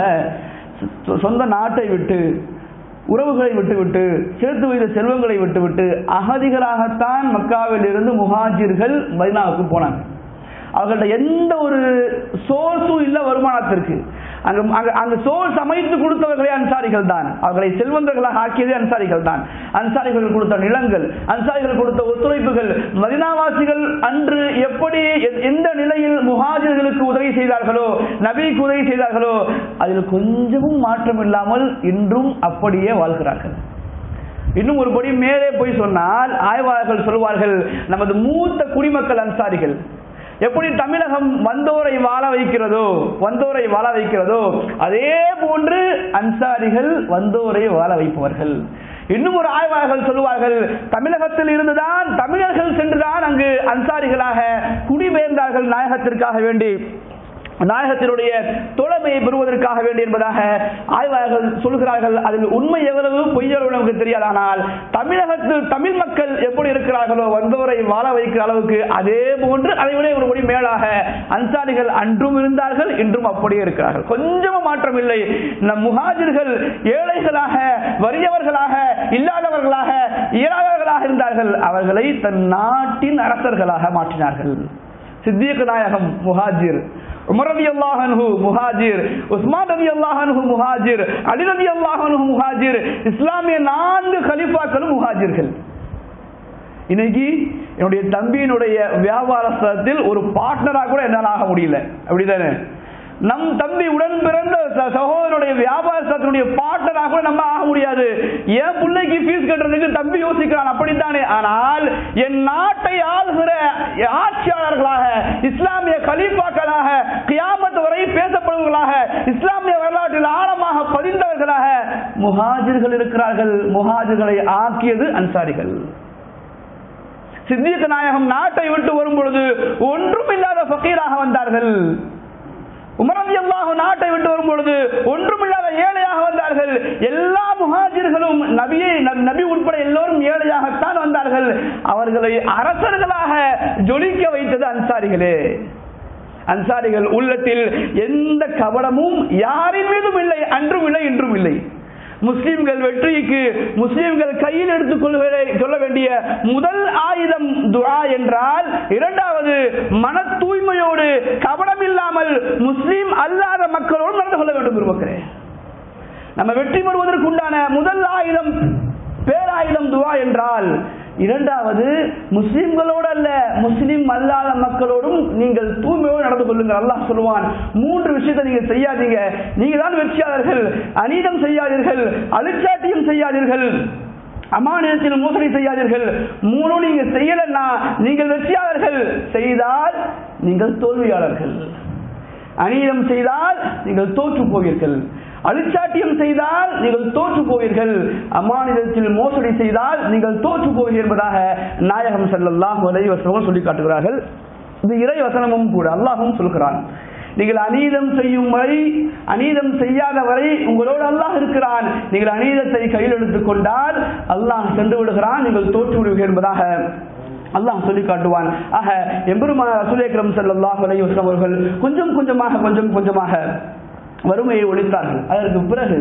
சொ- சொந்த நாட்டை விட்டு உறவுகளை விட்டுவிட்டு சேர்த்து வைத்த செல்வங்களை விட்டுவிட்டு அகதிகளாகத்தான் மக்காவில் இருந்து முஹாஜிர்கள் மதினாவுக்கு போனாங்க அவர்கள்ட்ட எந்த ஒரு சோர்ஸும் இல்ல வருமானத்திற்கு அங்க அங்க அங்க சோர்ஸ் அமைத்து கொடுத்தவர்களே அன்சாரிகள் தான் அவர்களை செல்வந்தர்களாக ஆக்கியதே அன்சாரிகள் தான் அன்சாரிகள் கொடுத்த நிலங்கள் அன்சாரிகள் கொடுத்த ஒத்துழைப்புகள் மதினாவாசிகள் அன்று எப்படி எ- எந்த நிலையில் முஹாஜிர்களுக்கு உதவி செய்தார்களோ நபிக்கு உதவி செய்தார்களோ அதில் கொஞ்சமும் மாற்றம் இல்லாமல் இன்றும் அப்படியே வாழ்கிறார்கள் இன்னும் ஒரு படி மேலே போய் சொன்னால் ஆய்வாளர்கள் சொல்வார்கள் நமது மூத்த குடிமக்கள் அன்சாரிகள் எப்படி தமிழகம் வந்தோரை வாழ வைக்கிறதோ வந்தோரை வாழ வைக்கிறதோ அதே போன்று அன்சாரிகள் வந்தோரை வாழ வைப்பவர்கள் இன்னும் ஒரு ஆய்வாளர்கள் சொல்லுவார்கள் தமிழகத்தில் இருந்துதான் தமிழர்கள் சென்றுதான் அங்கு அன்சாரிகளாக குடிபெயர்ந்தார்கள் நாயகத்திற்காக வேண்டி நாயகத்தினுடைய தோழமையை பெறுவதற்காக வேண்டி என்பதாக ஆய்வாளர்கள் சொல்கிறார்கள் அதில் உண்மை எவ்வளவு பொய்யளவு நமக்கு தெரியாது ஆனால் தமிழகத்தில் தமிழ் மக்கள் எப்படி இருக்கிறார்களோ வந்தோரை வாழ வைக்கிற அளவுக்கு அதே போன்று அதை விட ஒரு படி மேலாக அன்சாரிகள் அன்றும் இருந்தார்கள் இன்றும் அப்படியே இருக்கிறார்கள் கொஞ்சமும் மாற்றம் இல்லை நம் முஹாஜிர்கள் ஏழைகளாக வறியவர்களாக இல்லாதவர்களாக இயலாதவர்களாக இருந்தார்கள் அவர்களை தன் நாட்டின் அரசர்களாக மாற்றினார்கள் சித்தியக் நாயகம் முஹாஜிர் உமர் ரதி அல்லாஹன்ஹு முஹாஜிர் உஸ்மான் ரதி அல்லாஹன்ஹு முஹாஜிர் அலி ரதி அல்லாஹன்ஹு முஹாஜிர் இஸ்லாமிய நான்கு கலிஃபாக்களும் முஹாஜிர்கள் இன்னைக்கு என்னுடைய தம்பியினுடைய வியாபார ஸ்தலத்தில் ஒரு பார்ட்னரா கூட என்னால் ஆக முடியல அப்படிதானே நம் தம்பி உடன் பிறந்த ச- சகோதரனுடைய வியாபார ஸ்தலத்தினுடைய பார்ட்னரா கூட நம்ம ஆக முடியாது என் பிள்ளைக்கு ஃபீஸ் கட்டுறதுக்கு தம்பி யோசிக்கிறான் அப்படித்தானே ஆனால் என் நாட்டை ஆளுகிற ஆட்சியாளர்களாக இஸ்லாமிய கலீஃபாக்களாக கியாமத் வரை பேசப்படுவர்களாக இஸ்லாமிய வரலாற்றில் ஆழமாக பதிந்தவர்களாக முஹாஜிர்கள் இருக்கிறார்கள் முஹாஜிர்களை ஆக்கியது அன்சாரிகள் சித்திக நாயகம் நாட்டை விட்டு வரும் பொழுது ஒன்றும் இல்லாத ஃபக்கீராக வந்தார்கள் உமரதி அல்லாஹ் நாட்டை விட்டு வரும் பொழுது ஒன்றுமில்லாத ஏழையாக வந்தார்கள் எல்லா முஹாஜிர்களும் நபியை நபி- நபி உட்பட எல்லோரும் ஏழையாகத்தான் வந்தார்கள் அவர்களை அரசர்களாக ஜொலிக்க வைத்தது அன்சாரிகளே அன்சாரிகள் உள்ளத்தில் எந்த கபடமும் யாரின் மீதும் இல்லை அன்றும் இல்லை இன்றும் இல்லை முஸ்லிம்கள் வெற்றிக்கு முஸ்லிம்கள் கையில் எடுத்துக் கொள்வதை சொல்ல வேண்டிய முதல் ஆயுதம் துஆ என்றால் இரண்டாவது மன தூய்மையோடு கபடம் இல்லாமல் முஸ்லிம் அல்லாத மக்களோடு நடந்து கொள்ள வேண்டும் பெருமக்களே நம்ம வெற்றி பெறுவதற்கு உண்டான முதல் ஆயுதம் பேராயுதம் துவா என்றால் இரண்டாவது முஸ்லிம்களோடு அல்ல முஸ்லிம் அல்லாத மக்களோடும் நீங்கள் தூய்மையோடு நடந்து கொள்ளுங்கள் அல்லாஹ் சொல்லுவான் மூன்று விஷயத்தை நீங்க செய்யாதீங்க நீங்க தான் வெற்றியாளர்கள் அநீதம் செய்யாதீர்கள் அழுச்சாட்டியம் செய்யாதீர்கள் அமானியத்தில் மோசடி செய்யாதீர்கள் மூணும் நீங்க செய்யலன்னா நீங்கள் வெற்றியாளர்கள் செய்தால் நீங்கள் தோல்வியாளர்கள் அநீதம் செய்தால் நீங்கள் தோற்று போவீர்கள் அழிச்சாட்டியம் செய்தால் நீங்கள் தோற்று போவீர்கள் அம்மாநிலத்தில் மோசடி செய்தால் நீங்கள் தோற்று போவீர்கள் என்பதாக நாயகம் ஸல்லல்லாஹு அலைஹி வஸல்லம் சொல்லி காட்டுகிறார்கள் இது இறை வசனமும் கூட அல்லாஹும் சொல்கிறான் நீங்கள் அநீதம் செய்யும் வரை அநீதம் செய்யாத வரை உங்களோடு அல்லாஹ் இருக்கிறான் நீங்கள் அநீதத்தை கையில் எடுத்துக் கொண்டால் அல்லாஹ் சென்று விடுகிறான் நீங்கள் தோற்று விடுவீர்கள் என்பதாக அல்லாஹ் சொல்லி காட்டுவான் ஆக எம்பெருமான ரசூலேக்கரம் ஸல்லல்லாஹு அலைஹி வஸல்லம் அவர்கள் கொஞ்சம் கொஞ்சமாக கொஞ்சம் கொஞ்சமாக வறுமையை ஒழித்தார்கள் அதற்கு பிறகு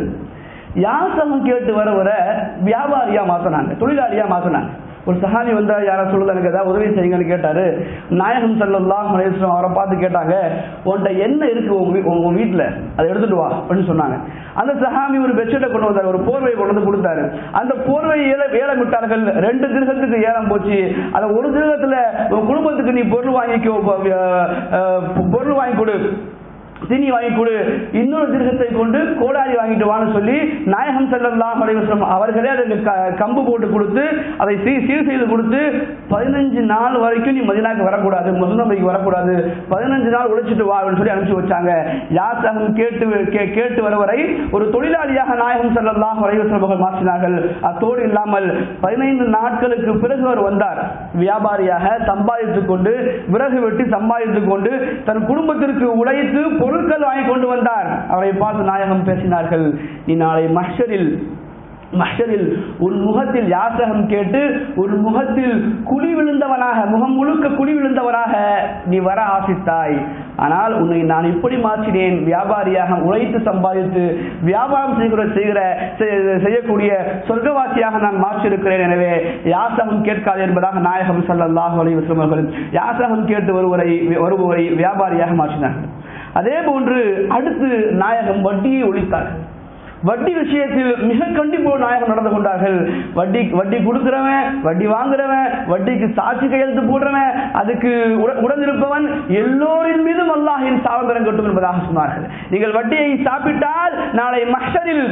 யாசகம் கேட்டு வர வர வியாபாரியா மாத்தினாங்க தொழிலாளியா மாத்தினாங்க ஒரு சஹாபி வந்தா யாரா சொல்லுது எனக்கு ஏதாவது உதவி செய்யுங்கன்னு கேட்டாரு நாயகம் ஸல்லல்லாஹு அலைஹி வஸல்லம் அவரை பார்த்து கேட்டாங்க உன்கிட்ட என்ன இருக்கு உங்க வீ- உங்க வீட்டுல அதை எடுத்துட்டு வா அப்படின்னு சொன்னாங்க அந்த சஹாபி ஒரு பெட்ஷீட்டை கொண்டு வந்தார் ஒரு போர்வையை கொண்டு வந்து கொடுத்தாரு அந்த போர்வையை ஏல ஏலம் விட்டார்கள் ரெண்டு திருகத்துக்கு ஏலம் போச்சு அந்த ஒரு திருகத்துல உன் குடும்பத்துக்கு நீ பொருள் வாங்கிக்கோ ப- அஹ், பொருள் வாங்கி கொடு தீனி வாங்கி கொடு இன்னொரு திருகத்தை கொண்டு கோடாரி வாங்கிட்டு வான்னு சொல்லி நாயகம் ஸல்லல்லாஹு அலைஹி வஸல்லம் அவர்களே அதுக்கு க- கம்பு போட்டு கொடுத்து அதை சீர் சீர் செய்து கொடுத்து பதினஞ்சு நாள் வரைக்கும் நீ மதினாக்கு வரக்கூடாது முஸ்லிமைக்கு வரக்கூடாது பதினஞ்சு நாள் உழைச்சிட்டு வா அப்படின்னு சொல்லி அனுப்பிச்சு வச்சாங்க யாசகம் கேட்டு கே- கேட்டு வர வரை ஒரு தொழிலாளியாக நாயகம் ஸல்லல்லாஹு அலைஹி வஸல்லம் அவர்கள் மாற்றினார்கள் அத்தோடு இல்லாமல் பதினைந்து நாட்களுக்கு பிறகு அவர் வந்தார் வியாபாரியாக சம்பாதித்துக் கொண்டு விறகு வெட்டி சம்பாதித்துக் கொண்டு தன் குடும்பத்திற்கு உழைத்து பொருட்கள் வாங்கி கொண்டு வந்தார் அவரை பார்த்து நாயகம் பேசினார்கள் நீ நாளை மஹ்ஷரில் மஹ்ஷரில் உன் முகத்தில் யாசகம் கேட்டு உன் முகத்தில் குழி விழுந்தவனாக முகம் முழுக்க குழி விழுந்தவனாக நீ வர ஆசித்தாய் ஆனால் உன்னை நான் இப்படி மாற்றினேன் வியாபாரியாக உழைத்து சம்பாதித்து வியாபாரம் செய்கிற செய்கிற செய்- செய்யக்கூடிய சொர்க்கவாசியாக நான் மாற்றியிருக்கிறேன் எனவே யாசகம் கேட்காது என்பதாக நாயகம் ஸல்லல்லாஹு அலைஹி வஸல்லம் அவர்கள் யாசகம் கேட்டு வருவரை வருபவரை வியாபாரியாக மாற்றினார்கள் அதே போன்று அடுத்து நாயகம் வட்டியை ஒழித்தார்கள் வட்டி விஷயத்தில் மிக கண்டிப்போடு நாயகம் நடந்து கொண்டார்கள் வட்டி வட்டி கொடுக்கிறவன் வட்டி வாங்குறவன் வட்டிக்கு சாட்சி கையெழுத்து போடுறவன் அதுக்கு உட- உடனிருப்பவன் எல்லோரின் மீதும் அல்லாஹின் சாவந்தரம் கட்டும் என்பதாக சொன்னார்கள் நீங்கள் வட்டியை சாப்பிட்டால் நாளை மஹ்ஷரில்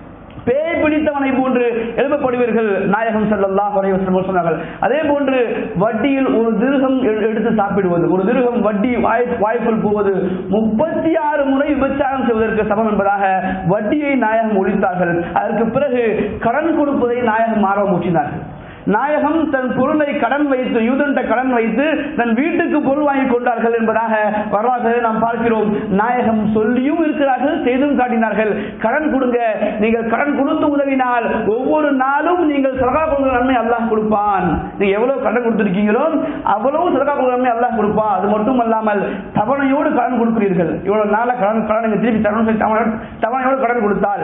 பேய் பிடித்தவனை போன்று எழுப்பப்படுவீர்கள் நாயகம் ஸல்லல்லாஹு அலைஹி வஸல்லம் சொன்னார்கள் அதே போன்று வட்டியில் ஒரு திருகம் எ- எடுத்து சாப்பிடுவது ஒரு திருகம் வட்டி வாய் வாய்க்குள் போவது முப்பத்தி ஆறு முறை விபச்சாரம் செய்வதற்கு சமம் என்பதாக வட்டியை நாயகம் ஒழித்தார்கள் அதற்கு பிறகு கடன் கொடுப்பதை நாயகம் ஆர்வம் ஊற்றினார்கள் நாயகம் தன் பொருளை கடன் வைத்து யூதன்ட்ட கடன் வைத்து தன் வீட்டுக்கு பொருள் வாங்கி கொண்டார்கள் என்பதாக வரலாற்றை நாம் பார்க்கிறோம் நாயகம் சொல்லியும் இருக்கிறார்கள் செய்தும் காட்டினார்கள் கடன் கொடுங்க நீங்கள் கடன் கொடுத்து உதவினால் ஒவ்வொரு நாளும் நீங்கள் சதகா கொடுக்கிற நன்மை அல்லாஹ் கொடுப்பான் நீங்க எவ்வளவு கடன் கொடுத்திருக்கீங்களோ அவ்வளவு சதகா கொடுக்கிற நன்மை அல்லாஹ் கொடுப்பான் அது மட்டும் அல்லாமல் தவணையோடு கடன் கொடுக்கிறீர்கள் இவ்வளவு நாள கடன் கடன் நீங்க திருப்பி தவணை சொல்லி தவணை தவணையோடு கடன் கொடுத்தால்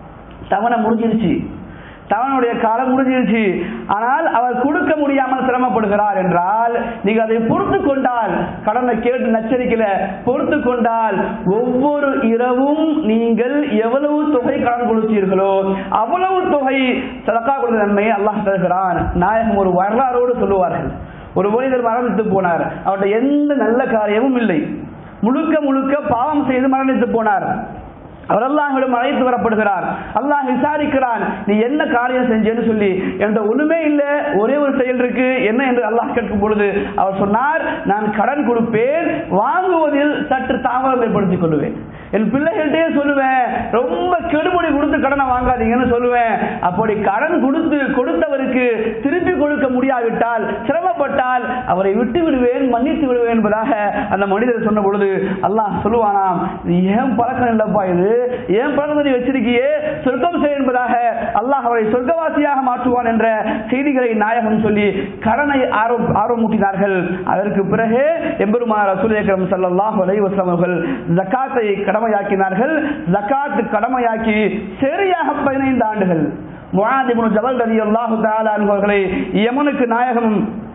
தவணை முடிஞ்சிருச்சு தவனுடைய காலம் முடிஞ்சிருச்சு ஆனால் அவர் கொடுக்க முடியாமல் சிரமப்படுகிறார் என்றால் நீங்க அதை பொறுத்து கொண்டால் கடனை கேட்டு நச்சரிக்கல பொறுத்து கொண்டால் ஒவ்வொரு இரவும் நீங்கள் எவ்வளவு தொகை கடன் கொடுத்தீர்களோ அவ்வளவு தொகை சதக்கா கொடுத்த நன்மையை அல்லாஹ் தருகிறான் நாயகம் ஒரு வரலாறோடு சொல்லுவார்கள் ஒரு மனிதர் மரணித்து போனார் அவர்கிட்ட எந்த நல்ல காரியமும் இல்லை முழுக்க முழுக்க பாவம் செய்து மரணித்து போனார் அவர் அல்லாஹ்விடம் அழைத்து வரப்படுகிறார் அல்லாஹ் விசாரிக்கிறான் நீ என்ன காரியம் செஞ்சேன்னு சொல்லி என்கிட்ட ஒண்ணுமே இல்லை ஒரே ஒரு செயல் இருக்கு என்ன என்று அல்லாஹ் கேட்கும் பொழுது அவர் சொன்னார் நான் கடன் கொடுப்பேன் வாங்குவதில் சற்று தாமதம் ஏற்படுத்திக் கொள்வேன் என் பிள்ளைகள்கிட்டயே சொல்லுவேன் ரொம்ப கெடுபடி கொடுத்து கடனை வாங்காதீங்கன்னு சொல்லுவேன் அப்படி கடன் கொடுத்து கொடுத்தவருக்கு திருப்பி கொடுக்க முடியாவிட்டால் சிரமப்பட்டால் அவரை விட்டு விடுவேன் மன்னித்து விடுவேன் என்பதாக அந்த மனிதர் சொன்ன பொழுது அல்லாஹ் சொல்லுவானாம் இது ஏன் பழக்கம் இல்லப்பா இது ஏன் பழக்கம் நீ வச்சிருக்கியே சொர்க்கம் செய் என்பதாக அல்லாஹ் அவரை சொர்க்கவாசியாக மாற்றுவான் என்ற செய்திகளை நாயகம் சொல்லி கடனை ஆர்வம் ஆர்வமூட்டினார்கள் அதற்கு பிறகு எம்பெருமானார் ரசூல் அக்ரம் ஸல்லல்லாஹு அலைஹி வஸல்லம் அவர்கள் ஜகாத்தை கடமையாக்கினார்கள் ஜகாத் கடமையாக்கி சரியாக பதினைந்து ஆண்டுகள் முஆத் இப்னு ஜபல் ரலியல்லாஹு தஆலா அன்ஹு அவர்களை யமனுக்கு நாயகம்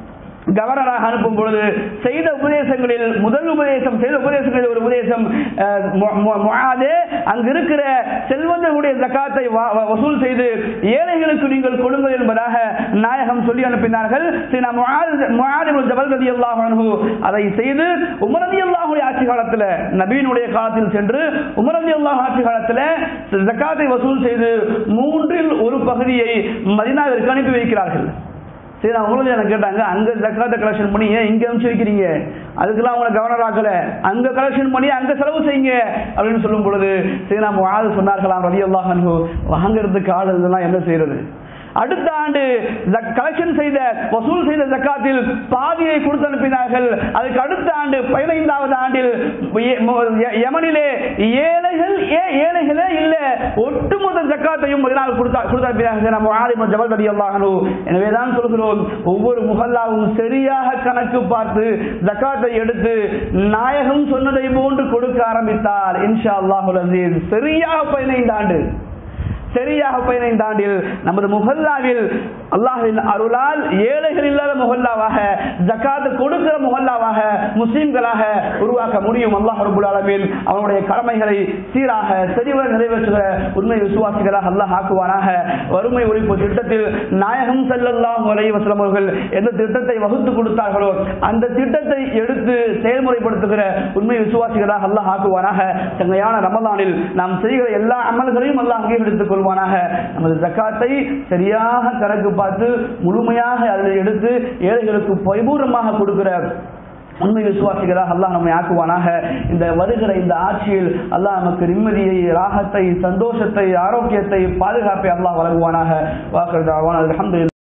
கவர்னராக அனுப்பும் பொழுது செய்த உபதேசங்களில் முதல் உபதேசம் செய்த உபதேசங்களில் ஒரு உபதேசம் அஹ், மு- மு- முஆதே அங்கு இருக்கிற செல்வந்தர்களுடைய ஜக்காத்தை வா- வ- வசூல் செய்து ஏழைகளுக்கு நீங்கள் கொடுங்கள் என்பதாக நாயகம் சொல்லி அனுப்பினார்கள் சரி, நான் முஆத் முஆத் இப்னு ஜபல் ரலியல்லாஹு அன்ஹு அதை செய்து உமர் ரலியல்லாஹுடைய ஆட்சி காலத்தில் நபியினுடைய காலத்தில் சென்று உமர் ரலியல்லாஹு ஆட்சி காலத்தில் ஜக்காத்தை வசூல் செய்து மூன்றில் ஒரு பகுதியை மதினாவிற்கு அனுப்பி வைக்கிறார்கள் சரி அவங்களும் எனக்கு கேட்டாங்க அங்க ஜக்காத்தை கலெக்ஷன் பண்ணி ஏன் இங்க அனுப்பிச்சு வைக்கிறீங்க அதுக்கெல்லாம் அவங்கள கவர்னர் ஆக்கல அங்க கலெக்ஷன் பண்ணி அங்க செலவு செய்யுங்க அப்படின்னு சொல்லும் பொழுது சரி நாம் ஆள் சொன்னார்களாம் ரவி அல்லாஹ் வாங்குறதுக்கு ஆள் இதெல்லாம் என்ன செய்யறது அடுத்த ஆண்டு கலெக்ஷன் செய்த வசூல் செய்த ஜக்காத்தில் பாதியை கொடுத்து அனுப்பினார்கள் அதுக்கு அடுத்த ஆண்டு பதினைந்தாவது ஆண்டில் எ- மொ- எ- யமனிலே ஏழைகள் ஏ ஏழைகளே இல்ல ஒட்டுமொத்த ஜக்காத்தையும் இதனால் கொடுத்தா கொடுத்து அனுப்பினார்கள் நம்ம ஆலிம ஜபல் ரதி அல்லாஹனு எனவே தான் சொல்கிறோம் ஒவ்வொரு முகல்லாவும் சரியாக கணக்கு பார்த்து ஜக்காத்தை எடுத்து நாயகம் சொன்னதை போன்று கொடுக்க ஆரம்பித்தால் இன்ஷா அல்லாஹுல் அசீஸ் சரியாக பதினைந்து ஆண்டு சரியாக பதினைந்து ஆண்டில் நமது முகல்லாவில் அல்லாஹின் அருளால் ஏழைகள் இல்லாத முகல்லாவாக ஜக்காத்து கொடுக்கிற முகல்லாவாக முஸ்லிம்களாக உருவாக்க முடியும் அல்லாஹ் ரபுல் ஆலமீன் அவனுடைய கடமைகளை சீராக சரிவர நிறைவேற்றுகிற உண்மை விசுவாசிகளாக அல்லாஹ் ஆக்குவானாக வறுமை ஒழிப்பு திட்டத்தில் நாயகம் ஸல்லல்லாஹு அலைஹி வஸல்லம் அவர்கள் எந்த திட்டத்தை வகுத்து கொடுத்தார்களோ அந்த திட்டத்தை எடுத்து செயல்முறைப்படுத்துகிற உண்மை விசுவாசிகளாக அல்லாஹ் ஆக்குவானாக தங்கையான ரமலானில் நாம் செய்கிற எல்லா அமல்களையும் அல்லாஹ் அங்கீகரித்துக் கொள்வானாக நமது ஜக்காத்தை சரியாக கணக்கு பார்த்து முழுமையாக அதில் எடுத்து ஏழைகளுக்கு பரிபூர்ணமாக கொடுக்கிற உண்மை விசுவாசிகளாக அல்லாஹ் நம்மை ஆக்குவானாக இந்த வருகிற இந்த ஆட்சியில் அல்லாஹ் நமக்கு நிம்மதியை ராகத்தை சந்தோஷத்தை ஆரோக்கியத்தை பாதுகாப்பை அல்லாஹ் வழங்குவானாக வாக்குறது அல்ஹம்துலில்லாஹ்